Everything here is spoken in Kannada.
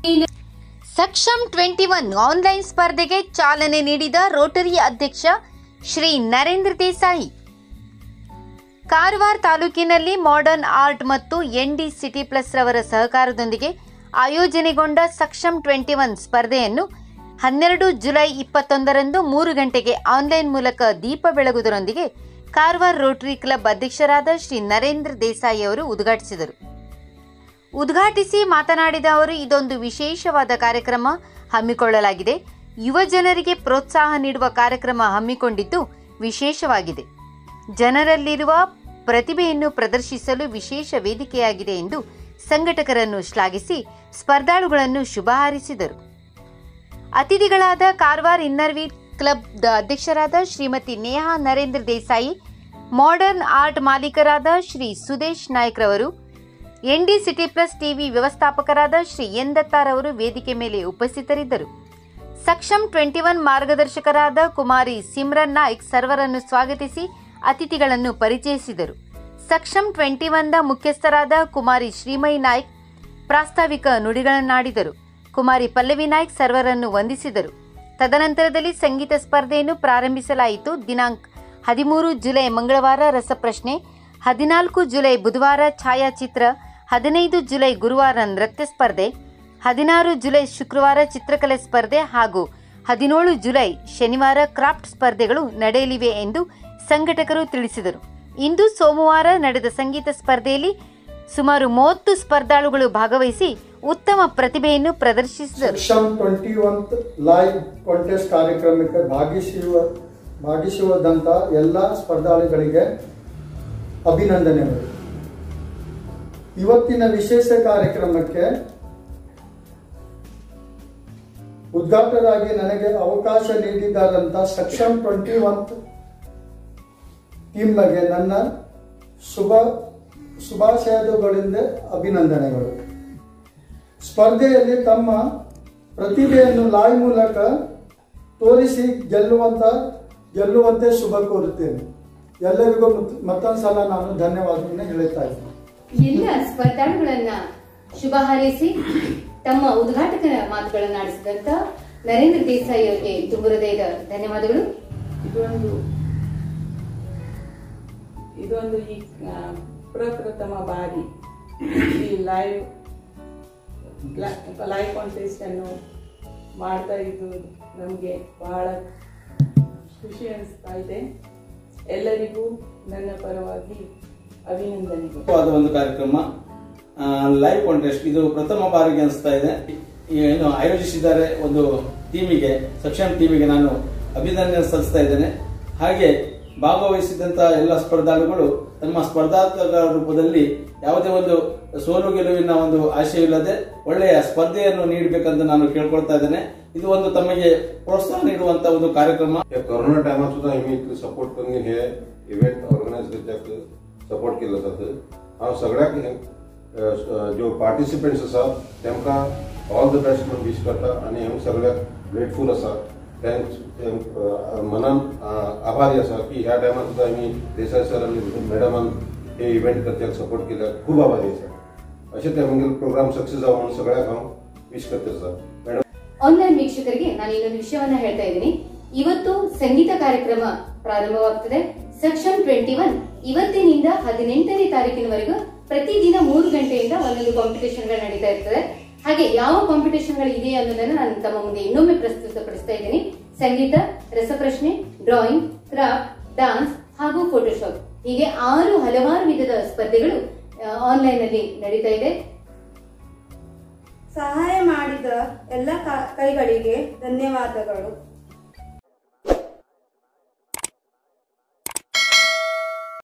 ಸಕ್ಷಮ್ ಟ್ವೆಂಟಿ ಒನ್ ಆನ್ಲೈನ್ ಸ್ಪರ್ಧೆಗೆ ಚಾಲನೆ ನೀಡಿದ ರೋಟರಿ ಅಧ್ಯಕ್ಷ ಶ್ರೀ ನರೇಂದ್ರ ದೇಸಾಯಿ ಕಾರವಾರ ತಾಲೂಕಿನಲ್ಲಿ ಮಾಡರ್ನ್ ಆರ್ಟ್ ಮತ್ತು ಎನ್ಡಿ ಸಿಟಿ ಪ್ಲಸ್ ರವರ ಸಹಕಾರದೊಂದಿಗೆ ಆಯೋಜನೆಗೊಂಡ ಸಕ್ಷಮ್ ಟ್ವೆಂಟಿ ಒನ್ ಸ್ಪರ್ಧೆಯನ್ನು ಹನ್ನೆರಡು ಜುಲೈ ಇಪ್ಪತ್ತೊಂದರಂದು ಮೂರು ಗಂಟೆಗೆ ಆನ್ಲೈನ್ ಮೂಲಕ ದೀಪ ಬೆಳಗುವುದರೊಂದಿಗೆ ಕಾರವಾರ ರೋಟರಿ ಕ್ಲಬ್ ಅಧ್ಯಕ್ಷರಾದ ಶ್ರೀ ನರೇಂದ್ರ ದೇಸಾಯಿ ಅವರು ಉದ್ಘಾಟಿಸಿದರು ಉದ್ಘಾಟಿಸಿ ಮಾತನಾಡಿದ ಅವರು ಇದೊಂದು ವಿಶೇಷವಾದ ಕಾರ್ಯಕ್ರಮ ಹಮ್ಮಿಕೊಳ್ಳಲಾಗಿದೆ ಯುವ ಜನರಿಗೆ ಪ್ರೋತ್ಸಾಹ ನೀಡುವ ಕಾರ್ಯಕ್ರಮ ಹಮ್ಮಿಕೊಂಡಿದ್ದು ವಿಶೇಷವಾಗಿದೆ ಜನರಲ್ಲಿರುವ ಪ್ರತಿಭೆಯನ್ನು ಪ್ರದರ್ಶಿಸಲು ವಿಶೇಷ ವೇದಿಕೆಯಾಗಿದೆ ಎಂದು ಸಂಘಟಕರನ್ನು ಶ್ಲಾಘಿಸಿ ಸ್ಪರ್ಧಾಳುಗಳನ್ನು ಶುಭ ಹಾರೈಸಿದರು ಅತಿಥಿಗಳಾದ ಕಾರವಾರ ಇನ್ನರ್ವೀರ್ ಕ್ಲಬ್ದ ಅಧ್ಯಕ್ಷರಾದ ಶ್ರೀಮತಿ ನೇಹಾ ನರೇಂದ್ರ ದೇಸಾಯಿ ಮಾಡರ್ನ್ ಆರ್ಟ್ ಮಾಲೀಕರಾದ ಶ್ರೀ ಸುದೇಶ್ ನಾಯ್ಕ್ರವರು ಎನ್ಡಿ ಸಿಟಿ ಪ್ಲಸ್ ಟಿವಿ ವ್ಯವಸ್ಥಾಪಕರಾದ ಶ್ರೀ ಎನ್ ದತ್ತಾರವರು ವೇದಿಕೆ ಮೇಲೆ ಉಪಸ್ಥಿತರಿದ್ದರು ಸಕ್ಷಮ್ ಟ್ವೆಂಟಿ ಒನ್ ಮಾರ್ಗದರ್ಶಕರಾದ ಕುಮಾರಿ ಸಿಮ್ರನ್ ನಾಯ್ಕ್ ಸರ್ವರನ್ನು ಸ್ವಾಗತಿಸಿ ಅತಿಥಿಗಳನ್ನು ಪರಿಚಯಿಸಿದರು ಸಕ್ಷಮ್ ಟ್ವೆಂಟಿ ಒನ್ನ ಮುಖ್ಯಸ್ಥರಾದ ಕುಮಾರಿ ಶ್ರೀಮಯಿ ನಾಯ್ಕ್ ಪ್ರಾಸ್ತಾವಿಕ ನುಡಿಗಳನ್ನಾಡಿದರು ಕುಮಾರಿ ಪಲ್ಲವಿ ನಾಯ್ಕ್ ಸರ್ವರನ್ನು ವಂದಿಸಿದರು ತದನಂತರದಲ್ಲಿ ಸಂಗೀತ ಸ್ಪರ್ಧೆಯನ್ನು ಪ್ರಾರಂಭಿಸಲಾಯಿತು ದಿನಾಂಕ ಹದಿಮೂರು ಜುಲೈ ಮಂಗಳವಾರ ರಸಪ್ರಶ್ನೆ ಹದಿನಾಲ್ಕು ಜುಲೈ ಬುಧವಾರ ಛಾಯಾಚಿತ್ರ ಹದಿನೈದು ಜುಲೈ ಗುರುವಾರ ನೃತ್ಯ ಸ್ಪರ್ಧೆ ಹದಿನಾರು ಜುಲೈ ಶುಕ್ರವಾರ ಚಿತ್ರಕಲೆ ಸ್ಪರ್ಧೆ ಹಾಗೂ ಹದಿನೇಳು ಜುಲೈ ಶನಿವಾರ ಕ್ರಾಫ್ಟ್ ಸ್ಪರ್ಧೆಗಳು ನಡೆಯಲಿವೆ ಎಂದು ಸಂಘಟಕರು ತಿಳಿಸಿದರು ಇಂದು ಸೋಮವಾರ ನಡೆದ ಸಂಗೀತ ಸ್ಪರ್ಧೆಯಲ್ಲಿ ಸುಮಾರು ಮೂವತ್ತು ಸ್ಪರ್ಧಾಳುಗಳು ಭಾಗವಹಿಸಿ ಉತ್ತಮ ಪ್ರತಿಭೆಯನ್ನು ಪ್ರದರ್ಶಿಸಿದರು Saksham twenty one live contest ಕಾರ್ಯಕ್ರಮಕ್ಕೆ ಭಾಗಿಸುವ ಭಾಗಿಸುವುದಂತ ಎಲ್ಲ ಸ್ಪರ್ಧಾಳುಗಳಿಗೆ ಅಭಿನಂದನೆಗಳು ಇವತ್ತಿನ ವಿಶೇಷ ಕಾರ್ಯಕ್ರಮಕ್ಕೆ ಉದ್ಘಾಟಕರಾಗಿ ನನಗೆ ಅವಕಾಶ ನೀಡಿದ್ದಾರಂತ ಸಕ್ಷಮ್ ಟ್ವೆಂಟಿ ಒನ್ ಟೀಮ್ಗೆ ನನ್ನ ಶುಭ ಶುಭಾಶಯಗಳಿಂದ ಅಭಿನಂದನೆಗಳು ಸ್ಪರ್ಧೆಯಲ್ಲಿ ತಮ್ಮ ಪ್ರತಿಭೆಯನ್ನು ಲಾಯ್ ಮೂಲಕ ತೋರಿಸಿ ಗೆಲ್ಲುವಂತ ಗೆಲ್ಲುವಂತೆ ಶುಭ ಕೋರುತ್ತೇನೆ ಎಲ್ಲರಿಗೂ ಮತ್- ಮತ್ತೊಂದು ಸಲ ನಾನು ಧನ್ಯವಾದವನ್ನು ಹೇಳುತ್ತಾ ಇದ್ದೀನಿ ಎಲ್ಲ ಸ್ಪರ್ಧಾಳುಗಳನ್ನ ಶುಭ ಹಾರೈಸಿ ತಮ್ಮ ಉದ್ಘಾಟಕರ ಮಾತುಗಳನ್ನು ಆಡಿಸಿದಂತ ನರೇಂದ್ರ ದೇಸಾಯಿ ಅವರಿಗೆ ತುಂಬ ಹೃದಯದ ಧನ್ಯವಾದಗಳು ಇದೊಂದು ಇದೊಂದು ಈ ಆ, ಪ್ರಪ್ರಥಮ ಬಾರಿ ಈ ಲೈವ್ ಲೈವ್ ಕಾಂಟೆಸ್ಟ್ ಅನ್ನು ಮಾಡ್ತಾ ಇದ್ದು ನಮಗೆ ಬಹಳ ಖುಷಿ ಅನಿಸ್ತಾ ಇದೆ ಎಲ್ಲರಿಗೂ ನನ್ನ ಪರವಾಗಿ ಅಭಿನಂದನೆಗಳು ಆದ ಒಂದು ಕಾರ್ಯಕ್ರಮ ಲೈವ್ ಕಾಂಟೆಸ್ಟ್ ಇದು ಪ್ರಥಮ ಬಾರಿಗೆ ಅನಿಸ್ತಾ ಇದೆ ಏನು ಆಯೋಜಿಸಿದ್ದಾರೆ ಒಂದು ಟೀಮಿಗೆ ಸಕ್ಷಮ್ ಟೀಮಿಗೆ ನಾನು ಅಭಿನಂದನೆ ಸಲ್ಲಿಸ್ತಾ ಇದ್ದೇನೆ ಹಾಗೆ ಭಾಗವಹಿಸಿದಂತ ಎಲ್ಲ ಸ್ಪರ್ಧಾಳುಗಳು ತಮ್ಮ ಸ್ಪರ್ಧಾತ್ಮಕ ರೂಪದಲ್ಲಿ ಯಾವುದೇ ಒಂದು ಸೋಲು ಗೆಲುವಿನ ಒಂದು ಆಶಯವಿಲ್ಲದೆ ಒಳ್ಳೆಯ ಸ್ಪರ್ಧೆಯನ್ನು ನೀಡಬೇಕಂತ ನಾನು ಕೇಳ್ಕೊಳ್ತಾ ಇದ್ದೇನೆ ಇದು ಒಂದು ತಮಗೆ ಪ್ರೋತ್ಸಾಹ ನೀಡುವಂತ ಒಂದು ಕಾರ್ಯಕ್ರಮ या कोरोना टायमार सुद्दां आमी इतलें सपोर्ट करून हे इव्हेंट ऑर्गनायज करच्याक सपोर्ट केलो जाता हांव सगळ्याक हे, अ, अ, ज्यो पार्टिसिपंट्स आसा तेमकां ऑल द बेस्ट म्हणून विश करता आनी हांव सगळ्याक ग्रेटफूल आसा थँक्स मनान अ, आभारी आसा की ह्या टायमार सुद्दां आमी देसाय सर आनी मॅडमान हे इव्हेंट करच्याक सपोर्ट केल्याक खूब आभारी आसा अशें ते आमगेलो प्रोग्राम सक्सेस जावं म्हणून सगळ्याक हांव विश करता सर मॅडम ಆನ್ಲೈನ್ ವೀಕ್ಷಕರಿಗೆ ನಾನು ಇನ್ನೊಂದು ವಿಷಯವನ್ನ ಹೇಳ್ತಾ ಇದ್ದೀನಿ ಇವತ್ತು ಸಂಗೀತ ಕಾರ್ಯಕ್ರಮ ಪ್ರಾರಂಭವಾಗ್ತದೆ ಸೆಕ್ಷನ್ ಟ್ವೆಂಟಿ ಒನ್ ಇವತ್ತಿನಿಂದ ಹದಿನೆಂಟನೇ ತಾರೀಕಿನವರೆಗೂ ಪ್ರತಿದಿನ ಮೂರು ಗಂಟೆಯಿಂದ ಒಂದೊಂದು ಕಾಂಪಿಟೇಷನ್ಗಳು ನಡೀತಾ ಇರ್ತದೆ ಹಾಗೆ ಯಾವ ಕಾಂಪಿಟೇಷನ್ಗಳು ಇದೆ ಅನ್ನೋದನ್ನ ನಾನು ತಮ್ಮ ಮುಂದೆ ಇನ್ನೊಮ್ಮೆ ಪ್ರಸ್ತುತಪಡಿಸ್ತಾ ಇದ್ದೀನಿ ಸಂಗೀತ ರಸಪ್ರಶ್ನೆ ಡ್ರಾಯಿಂಗ್ ಕ್ರಾಫ್ಟ್ ಡಾನ್ಸ್ ಹಾಗೂ ಫೋಟೋಶಾಪ್ ಹೀಗೆ ಆರು ಹಲವಾರು ವಿಧದ ಸ್ಪರ್ಧೆಗಳು ಆನ್ಲೈನ್ ಅಲ್ಲಿ ನಡೀತಾ ಇದೆ ಸಹಾಯ ಮಾಡಿದ ಎಲ್ಲ ಕ- ಕೈಗಳಿಗೆ ಧನ್ಯವಾದಗಳು